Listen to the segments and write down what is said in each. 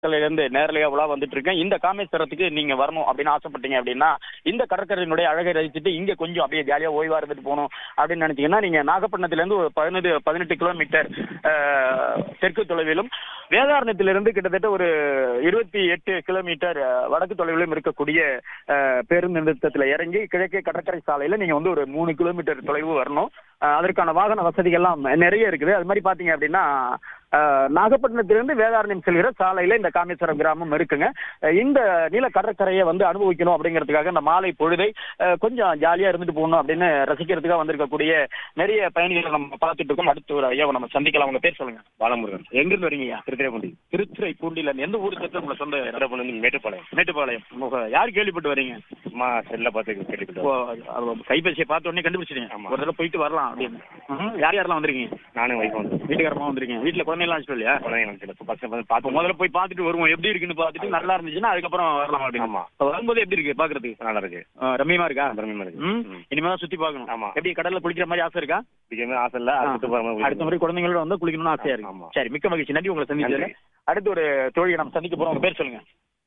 இருந்து நேரலையா உலா வந்துட்டு இருக்கேன் இந்த காமேஸ்வரத்துக்கு நீங்க வரணும் அப்படின்னு ஆசைப்பட்டீங்க அப்படின்னா இந்த கடற்கரையினுடைய அழகை ரசிச்சுட்டு இங்க கொஞ்சம் அப்படியே ஜாலியா ஓய்வா இருந்துட்டு போகணும் அப்படின்னு நினைச்சீங்கன்னா நீங்க நாகப்பட்டினத்துல இருந்து ஒரு பதினெட்டு பதினெட்டு கிலோமீட்டர் அஹ், தெற்கு தொலைவிலும் வேதாரணத்திலிருந்து கிட்டத்தட்ட ஒரு இருபத்தி எட்டு கிலோமீட்டர் அஹ், வடக்கு தொலைவிலும் இருக்கக்கூடிய அஹ், பேருந்து நிறுத்தத்துல இறங்கி கிழக்கே கடற்கரை சாலையில நீங்க வந்து ஒரு மூணு கிலோமீட்டர் தொலைவு வரணும் அஹ், அதற்கான வாகன வசதிகள்லாம் நிறைய இருக்குது அது மாதிரி பாத்தீங்க அப்படின்னா அஹ், நாகப்பட்டினத்திலிருந்து வேதாரண்யம் செல்கிற சாலையில இந்த காமேஸ்வரம் கிராமம் இருக்குங்க அஹ், இந்த நீல கடற்கரையை வந்து அனுபவிக்கணும் அப்படிங்கிறதுக்காக இந்த மாலை பொழுதை அஹ், கொஞ்சம் ஜாலியா இருந்துட்டு போகணும் அப்படின்னு ரசிக்கிறதுக்காக வந்திருக்கக்கூடிய நிறைய பயணிகளை நம்ம பார்த்துட்டு இருக்கோம் அடுத்து ஒரு ஐயாவை நம்ம சந்திக்கலாம் உங்க பேர் சொல்லுங்க பாலமுருகன் எங்க இருந்து வரீங்க திருத்திரைப்பூண்டி திருத்துறைப்பூண்டில இருந்து எந்த ஊர் சேர்த்து உங்களை சொந்த இடம்? திருத்திரைப்பூண்டி மேட்டுப்பாளையம் மேட்டுப்பாளையம் உங்க யார் கேள்விப்பட்டு வரீங்க அம்மா செல்ல பார்த்து கேட்டுக்கிட்டோம் ஓ, அது கைபேசியை பார்த்த உடனே கண்டுபிடிச்சிட்டீங்க ஆமா. ஒரு தடவை போயிட்டு வரலாம் அப்படின்னு ம்ஹும். யார் யாரெல்லாம் வந்திருக்கீங்க நானும் வைஃப் வந்து வீட்டுக்காரமா வந்திருக்கீங்க வீட்டுல குழந்தைலாம் வச்சுட்டு இல்லையா குழந்தைங்க நினைச்சல பசங்க வந்து அப்ப பார்த்து முதல்ல போய் பார்த்துட்டு வருவோம் எப்படி இருக்குன்னு பார்த்துட்டு நல்லா இருந்துச்சுன்னா அதுக்கப்புறம் வரலாம் அப்படின்னு ஆமா. இப்ப வரும்போது எப்படி இருக்கு பாக்குறதுக்கு நல்லா இருக்கு ஆ, ரம்மியமா இருக்கா பிரமியமா இருக்கு ம் ம். இனிமே தான் சுத்தி பார்க்கணும் ஆமா. எப்படி கடல்ல குளிக்கிற மாதிரி ஆசை இருக்கா பிடிக்கவே ஆசை இல்ல அடுத்து போற மாதிரி அடுத்த முறை குழந்தைங்களோட வந்து குளிக்கணும்னு ஆசையா இருக்கு ஆமா. சரி மிக்க மகிழ்ச்சி நன்றி உங்களை சந்திச்சதுல நன்றி. அடுத்து ஒரு தோழியை நம்ம சந்திக்க போறோம் உங்க பேர் சொல்லுங்க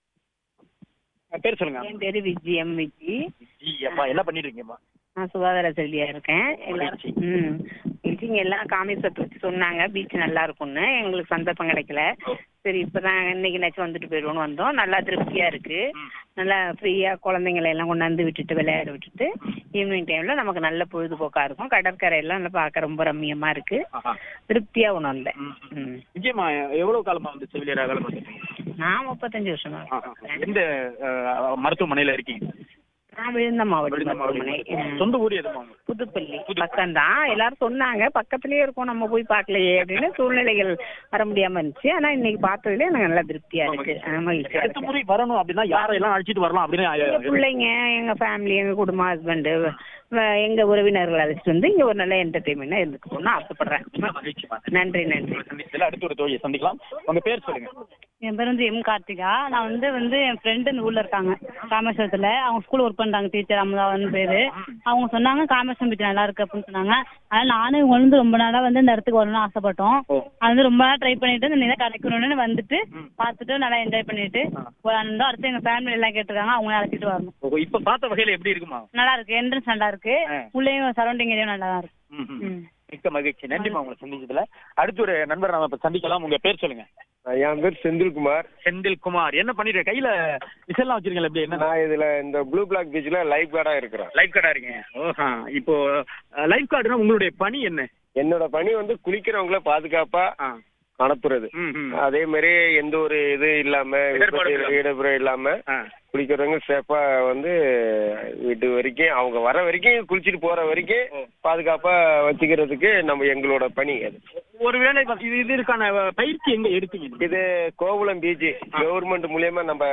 அஹ் பேர் சொல்லுங்க என் பேரு விஜி எம் விஜி ஜி, அப்பா என்ன பண்ணிட்டு இருக்கீங்கப்பா நான் சுகாதார செல்வியா இருக்கேன் மகிழ்ச்சி. எல்லாரும் ம் விஜிங்க எல்லாம் காமேஸ்வரத்தை வச்சு சொன்னாங்க பீச் நல்லா இருக்கும்னு எங்களுக்கு சந்தர்ப்பம் கிடைக்கல சரி இப்பதான் இன்னைக்கு நச்சு வந்துட்டு போயிடுவோம்னு வந்தோம் நல்லா திருப்தியா இருக்கு நல்லா ஃப்ரீயா குழந்தைங்களை எல்லாம் கொண்டாந்து விட்டுட்டு விளையாட விட்டுட்டு ஈவினிங் டைம்ல நமக்கு நல்ல பொழுதுபோக்கா இருக்கும் கடற்கரை எல்லாம் நல்லா பார்க்க ரொம்ப ரம்மியமா இருக்கு ஆஹா. திருப்தியா உணர்ந்தேன் ம். ம். விஜயம்மா எவ்வளவு காலமா வந்து செவிலியரா வேலை பண்ணிருக்கீங்க நான் முப்பத்தஞ்சு வருஷமா ஆஹா. எந்த அஹ், மருத்துவமனையில இருக்கீங்க நான் விழுந்த மாவட்டம் விழுந்த மருத்துவமனை மாவட்டம். ம். சொந்த ஊர் எதுமா உங்களுக்கு? புதுப்பள்ளி புது- பக்கம்தான் எல்லாரும் சொன்னாங்க பக்கத்துலயே இருக்கும் நம்ம போய் பார்க்கலையே அப்படின்னு சூழ்நிலைகள் வர முடியாம இருந்துச்சு ஆனா இன்னைக்கு பார்த்ததுல எனக்கு நல்லா திருப்தியா இருக்கு ஆ, மகிழ்ச்சியா அடுத்த இருக்கு முறை வரணும் அப்படின்னா யாரையெல்லாம் அழைச்சிட்டு வரலாம் அப்படின்னு எங்க பிள்ளைங்க எங்க ஃபேமிலி எங்க குடும்பம் ஹஸ்பண்ட் எங்க உறவினர்கள் அழைச்சிட்டு வந்து இங்க ஒரு நல்ல என்டர்டைன்மெண்டா இருந்துட்டு போகணும்னு ஆசைப்படுறேன் மகிழ்ச்சிமா. நன்றி நன்றி சந்திச்சதுல அடுத்து ஒரு தோழியை சந்திக்கலாம் உங்க பேர் சொல்லுங்க என் பேர் வந்து எம் கார்த்திகா நான் வந்து வந்து என் ஃப்ரெண்டு இந்த ஊர்ல இருக்காங்க காமேஸ்வரத்துல அவங்க ஸ்கூல் ஒர்க் பண்றாங்க டீச்சர் அமுதாவன் பேரு அவங்க சொன்னாங்க காமேஸ்வரம் பீச் நல்லா இருக்கு அப்படின்னு சொன்னாங்க அதனால நானும் இவங்க வந்து ரொம்ப நாளா வந்து இந்த இடத்துக்கு வரணும்னு ஆசைப்பட்டோம் ஓ. அது வந்து ரொம்ப நாள் ட்ரை பண்ணிட்டு இந்த நிலை கிடைக்கணும்னு வந்துட்டு பார்த்துட்டு நல்லா என்ஜாய் பண்ணிட்டு வந்தோம் அடுத்து எங்க ஃபேமிலி எல்லாம் கேட்டிருக்காங்க அவங்கள அழைச்சிட்டு வரணும் ஓ, இப்ப பார்த்த வகையில எப்படி இருக்குமா நல்லா இருக்கு என்ட்ரன்ஸ் நல்லா இருக்கு ஆ. உள்ளேயும் சரௌண்டிங் ஏரியா நல்லா தான் இருக்கு ம், ம். ம். மிக்க மகிழ்ச்சி நன்றிமா உங்களை சந்திச்சதுல அடுத்து ஒரு நண்பர் நாம இப்ப சந்திக்கலாம் உங்க பேர் சொல்லுங்க என் பேர் செந்தில்குமார் செந்தில் குமார் என்ன பண்ணிட்டு கையில விசல்லாம் வச்சிருக்கீங்களா எப்படி என்ன நான் இதுல இந்த ப்ளூ பிளாக் பீச்ல லைஃப் கார்டா இருக்கிறேன் லைஃப் கார்டா இருக்கீங்க ஓஹா இப்போ லைஃப் கார்டுனா உங்களுடைய பணி என்ன என்னோட பணி வந்து குளிக்கிறவங்கள பாதுகாப்பா ஆ. அனுப்புறது ம், ம். அதே மாதிரி எந்த ஒரு இது இல்லாம இடர்பாடு விபத்து, இல்லாம. இடர்பாடு இல்லாம ஆ. குளிக்கிறவங்க சேஃபா வந்து வீட்டு வரைக்கும் அவங்க வர வரைக்கும் குளிச்சுட்டு போற வரைக்கும் பாதுகாப்பா வச்சுக்கிறதுக்கு நம்ம எங்களோட பணி அது ஒருவேளை இது இது இதுக்கான பயிற்சி எங்க எடுத்தீங்க இது கோவளம் பீச் கவர்மெண்ட் மூலியமா நம்ம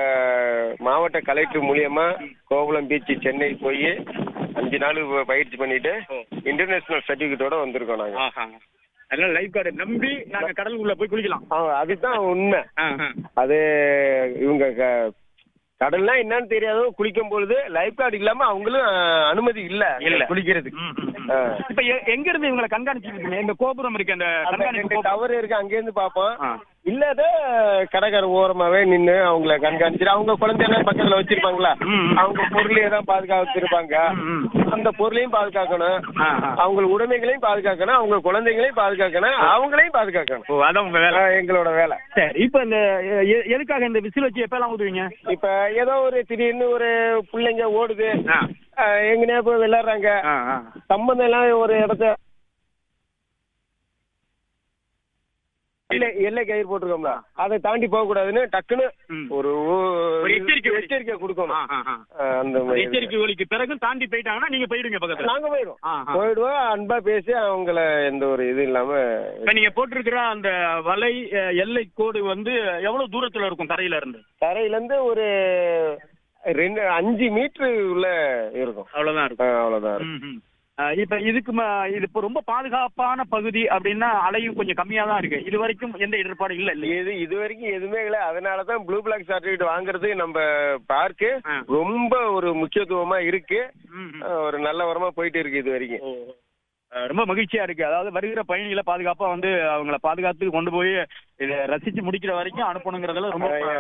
மாவட்ட கலெக்டர் மூலியமா கோவளம் பீச் சென்னை போய் அஞ்சு நாள் பயிற்சி பண்ணிட்டு இன்டர்நேஷனல் சர்டிபிகேட்டோட வந்திருக்கோம் நாங்க ஆஹா அதனால லைஃப் கார்டு நம்பி நாங்க கடலுக்குள்ள போய் குளிக்கலாம் ஆ, அதுதான் உண்மை ஆஹா. அது இவங்க க- கடல்னா என்னன்னு தெரியாதோ குளிக்கும் பொழுது லைஃப் கார்டு இல்லாம அவங்களும் அஹ், அனுமதி இல்ல இல்ல. குளிக்கிறதுக்கு ம், ம், ம். ஆ. இப்ப எ- எங்க இருந்து இவங்களை கண்காணிச்சிட்டு இருக்கீங்க இந்த கோபுரம் இருக்கு அந்த அந்த கண்காணிப்பு ரெண்டு கோபுரம். டவர் இருக்கு அங்கேருந்து பார்ப்போம் ஆ. இல்லாத கடற்கரை ஓரமாவே நின்னு அவங்கள கண்காணிச்சிட்டு அவங்க குழந்தையெல்லாம் பக்கத்துல வச்சிருப்பாங்களா ம், ம். அவங்க பொருளையே தான் பாதுகாத்திருப்பாங்க ம், ம். அந்த பொருளையும் பாதுகாக்கணும் ஆ, ஆ. அவங்க உடைமைகளையும் பாதுகாக்கணும் அவங்க குழந்தைகளையும் பாதுகாக்கணும் அவங்களையும் பாதுகாக்கணும் ஓ அதான் உங்க வேலை ஆ, எங்களோட வேலை சரி இப்ப இந்த எ- எ- எதுக்காக இந்த விசில் வச்சு எப்பெல்லாம் ஊதுவீங்க இப்ப ஏதோ ஒரு திடீர்னு ஒரு பிள்ளைங்க ஓடுது ஆ. அஹ் எங்கனையா போய் விளையாடுறாங்க ஆ, ஆ. சம்பந்தம் எல்லாம் ஒரு இடத்த இல்ல எல்லை கயிறு போட்டிருக்கோம்ல அதை தாண்டி போக கூடாதுன்னு டக்குன்னு ம். ஒரு ஒரு எச்சரிக்கை. எச்சரிக்கை கொடுக்கணும் ஆ, ஆ, ஆ. அஹ் அந்த அந்த மாதிரி எச்சரிக்கை ஒலிக்கு பிறகு தாண்டி போயிட்டாங்கன்னா நீங்க போயிடுங்க பக்கத்துல நாங்க போயிடும் ஆ, ஆ. போயிடுவோம் அன்பா பேசி அவங்கள எந்த ஒரு இது இல்லாம இப்ப நீங்க போட்டிருக்கிற அந்த வலை அஹ், எல்லை கோடு வந்து எவ்வளவு தூரத்துல இருக்கும் கரையில இருந்து தரையில இருந்து ஒரு ரெண்டு அஞ்சு மீட்டர் உள்ள இருக்கும் அவ்வளவுதான் இருக்கும் அஹ் அவ்வளவுதான் இருக்கும். ம், ம். அஹ், இப்ப இதுக்கு ம- இது இப்ப ரொம்ப பாதுகாப்பான பகுதி அப்படின்னா அலையும் கொஞ்சம் கம்மியா தான் இருக்கு இது வரைக்கும் எந்த இடர்பாடும் இல்ல இல்லையா இது இது வரைக்கும் எதுவுமே இல்லை அதனால தான் ப்ளூ பிளாக் சர்டிஃபிகேட் வாங்குறது நம்ம பார்க்கு ஆ. ரொம்ப ஒரு முக்கியத்துவமா இருக்கு ம், ம். அஹ் ஒரு நல்ல வரமா போயிட்டு இருக்கு இது வரைக்கும் அஹ் ரொம்ப மகிழ்ச்சியா இருக்கு அதாவது வருகிற பயணிகளை பாதுகாப்பா வந்து அவங்கள பாதுகாத்து கொண்டு போய் இதை ரசிச்சு முடிக்கிற வரைக்கும் அனுப்பணுங்கிறதுல ரொம்ப